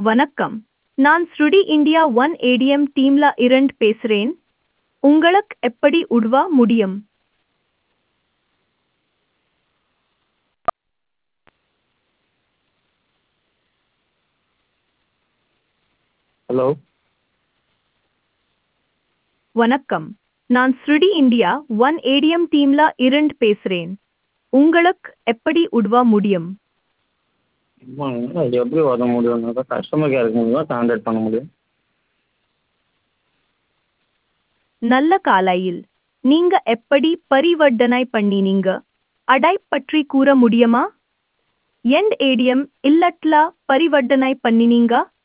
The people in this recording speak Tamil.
வணக்கம் நான் ஸ்ருடி இந்தியா ஒன் ஏடிஎம் டீம்ல இருந்து பேசுறேன் உங்களுக்கு எப்படி உதவ முடியும் ஹலோ வணக்கம் நான் ஸ்ருடி இந்தியா ஒன் ஏடிஎம் டீம்ல இருந்து பேசுறேன் உங்களுக்கு எப்படி உதவ முடியும் ஆமாங்க அது எப்படி வர முடியும்னாக்கா கஸ்டமர் கேருக்கு மூலியமாக கான்டாக்ட் பண்ண முடியும் நல்ல காலையில் நீங்க எப்படி பரிவர்த்தனை பண்ணினீங்க அடை பற்றி கூற முடியுமா எண்ட் ஏடிஎம் இல்லட்ல பரிவர்த்தனை பண்ணினீங்க